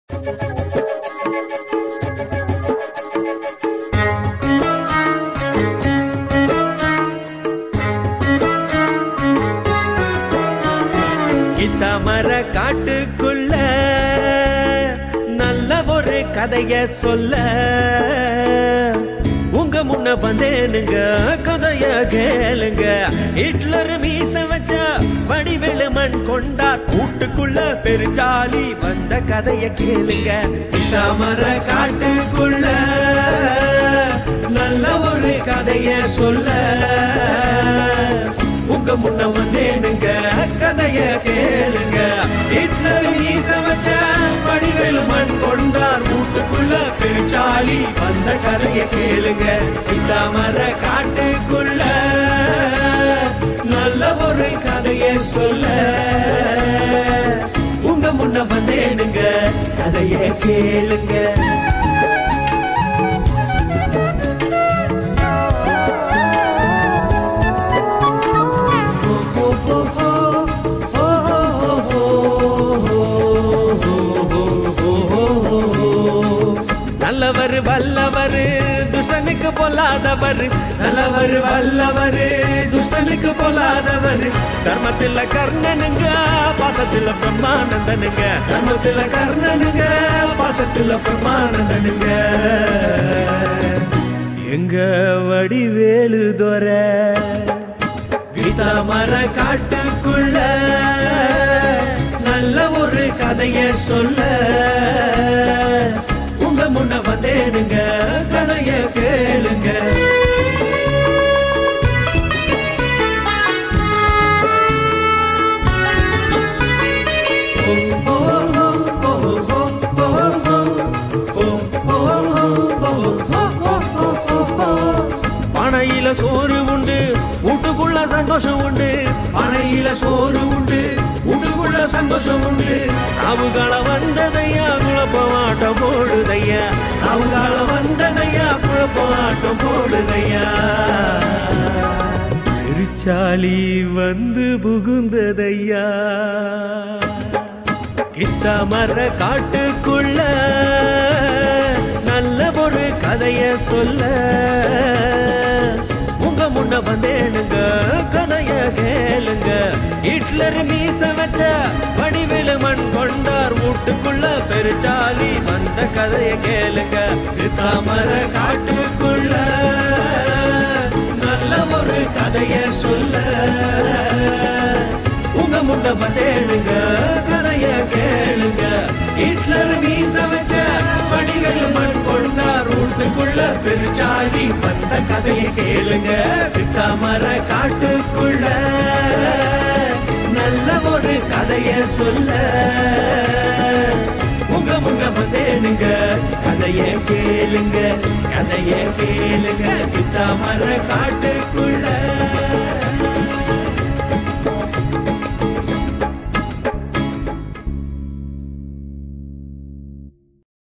இத்தமர காட்டுக்குள்ள நல்ல ஒரு கதைய சொல்ல உங்க முன்ன வந்தேனுங்க கதைய கேளுங்க ஹிட்லர் மீச வச்ச வடிவேலு மண் கொண்டார் கூட்டுக்குள்ள பெருச்சாலி வந்த கதைய கேளுங்க இத்தமர காட்டுக்குள்ள நல்ல ஒரு கதைய சொல்ல உங்க முன்ன வந்தேனுங்க கதைய கேளுங்க ஹிட்லர் மீச வச்ச வடிவேலு மண் கொண்டார் வீட்டுக்குள்ள பெருச்சாலி வந்த கதைய கேளுங்க இந்த மர காட்டுக்குள்ள நல்ல ஒரு கதைய சொல்ல உங்க முன்ன வந்தேனுங்க கதைய கேளுங்க நல்லவர் வல்லவர் துஷனுக்கு பொல்லாதவர் நல்லவர் வல்லவர் துஷ்டனுக்கு பொல்லாதவர் தர்மத்தில் கர்ணனுங்க பாசத்தில் பிரம்மானந்தனுங்க தர்மத்தில் கர்ணனுங்க பாசத்தில் பிரம்மானந்தனுங்க எங்க வடிவேலு துற கீதா மர காட்டுக்குள்ள நல்ல ஒரு கதைய சொல்ல உங்க முன்ன வந்தேனுங்க கதைய கேளுங்க பனையில சோறு உண்டு வீட்டுக்குள்ள சந்தோஷம் உண்டு பனையில சோறு உண்டு வீட்டுக்குள்ள சந்தோஷம் உண்டு அவங்கள வந்ததையா குழப்பமாட்டம் போடுதையா அவங்கள வந்ததையா குழப்பமாட்டம் போடுதையா திருச்சாலி வந்து புகுந்ததையா கித்த மர காட்டுக்குள்ள நல்ல ஒரு கதைய சொல்ல உங்க முன்ன வந்தேனுங்க கதைய கேளுங்க ஹிட்லர் மீச வச்ச வடிவேலு மண் கொண்டார் வீட்டுக்குள்ள பெருச்சாலி வந்த கதைய கேளுங்க தாமர காட்டுக்குள்ள நல்ல ஒரு கதைய சொல்ல உங்க முன்ன வந்தேனுங்க கதைய கேளுங்க ஹிட்லர் மீச வச்ச வடிவேலு மண் கொண்டார் வீட்டுக்குள்ள பெருச்சாடி வந்த கதைய கேளுங்க வித்தாமர காட்டுக்குள்ள நல்ல ஒரு கதைய சொல்ல உங்க முன்ன வந்தேனுங்க கதைய கேளுங்க கதைய கேளுங்க வித்தாமர காட்டு